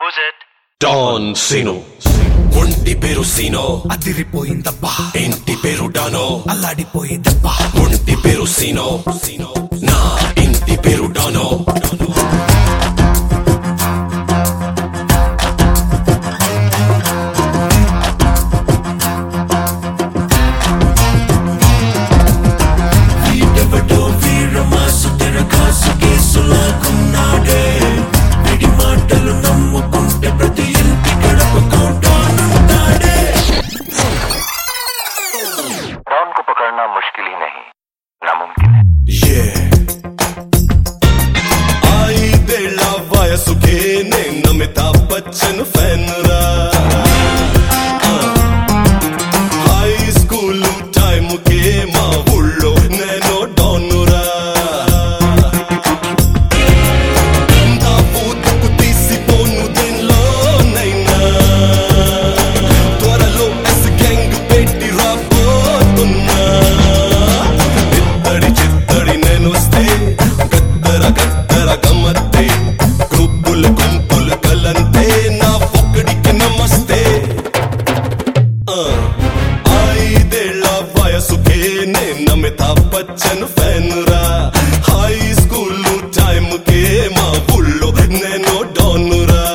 Who's it? Don scene ఒంటి పేరు Sino అదిరిపోయిందబ్బా ఇంటి పేరు డానో అల్లాడిపోయిందబ్బా ఒంటి పేరు సీనో సీనో నా ఇంటి పేరు డానో వీడెవడో వీరమాసు తెరకాసు కేసులాకున్నాడే విడి మాటలు నమ్ముకుంటే ప్రతి ఇంటి గడప కౌంటానుంటాడే डॉन को पकड़ना मुश्किल ही नहीं नामुमकिन है ఐదేళ్ల వయసుకే నేను అమితాబ్ బచ్చన్ ఫ్యాన్ రా హై స్కూల్ టైముకే మా ఊళ్ళో నేను డానురా నా పూతకు తీసిపోను దేనిలోనైనా త్వరలో ఎస్ గ్యాంగ్ పెట్టి రాబోతున్నా ఇత్తడి చిత్తడి నేనొస్తే గద్దర గద్దర గమ్మత్తే గ్రూపులు గుంపులు కలంతే నా ఒక్కడికి నమస్తే ఆ, ఐదేళ్ల వయసుకే నేను అమితాబ్ బచ్చన్ ఫ్యాన్ రా హై స్కూల్ టైముకే మా ఊళ్ళో నేను డానురా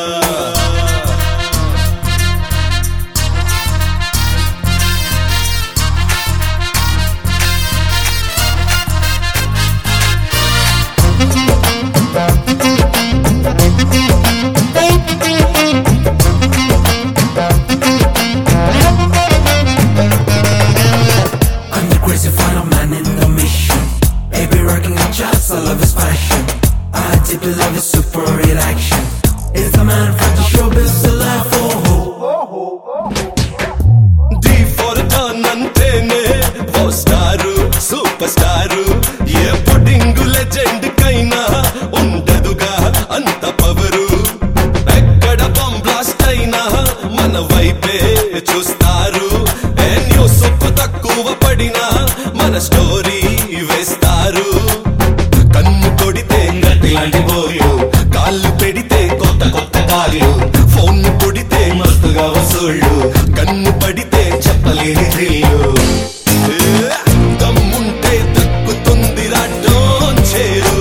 I'm the crazy final man in the mission Baby rocking the charts, I love his fashion I deeply love his super reaction It's the man from the showbiz alive oh, oh. D for don అంటేనే ఓ star super star ఏ పుడింగ్ legend కైనా ఉండదుగా అంత power ఎక్కడ bomb blast అయినా మన వైపే చూస్తారు ఏ న్యూస్ తక్కువ పడినా మన స్టోరీ వేస్తారు కన్ను కొడితే గట్టిలాంటి బోర్లు కాళ్ళు పెడితే కొత్త కొత్త కాళ్ళు ఫోన్ కొడితే మస్తుగా వసూళ్ళు కన్ను పడితే చెప్పలేని థ్రిల్లు ఏ, దమ్ముంటే దక్కుతుంది రాడ్డోన్ చేరు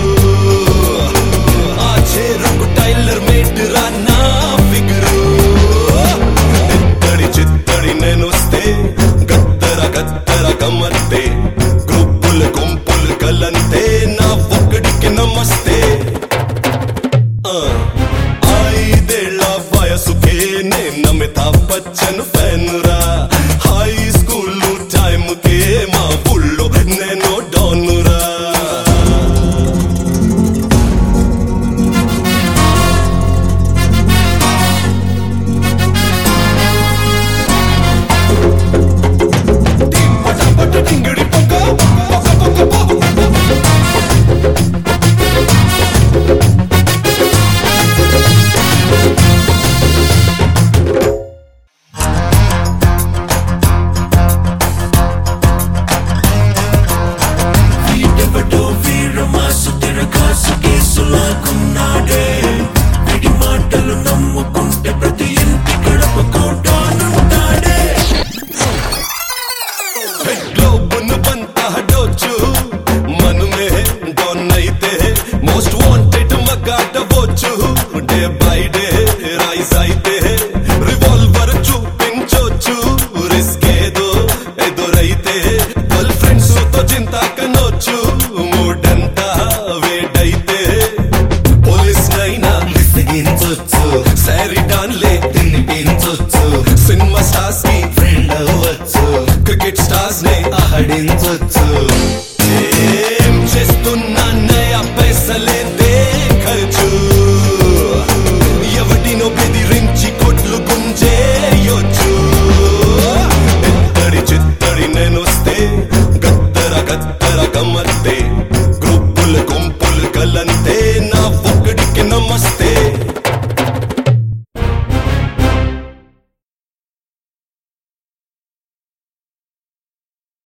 ఆ చేరుకు టైలర్ మేడ్ రా నా ఫిగరు ఇత్తడి చిత్తడి నేనొస్తే గద్దర గద్దర గమ్మత్తే గ్రూపులు గుంపులు కలంతే నా ఒక్కడికి నమస్తే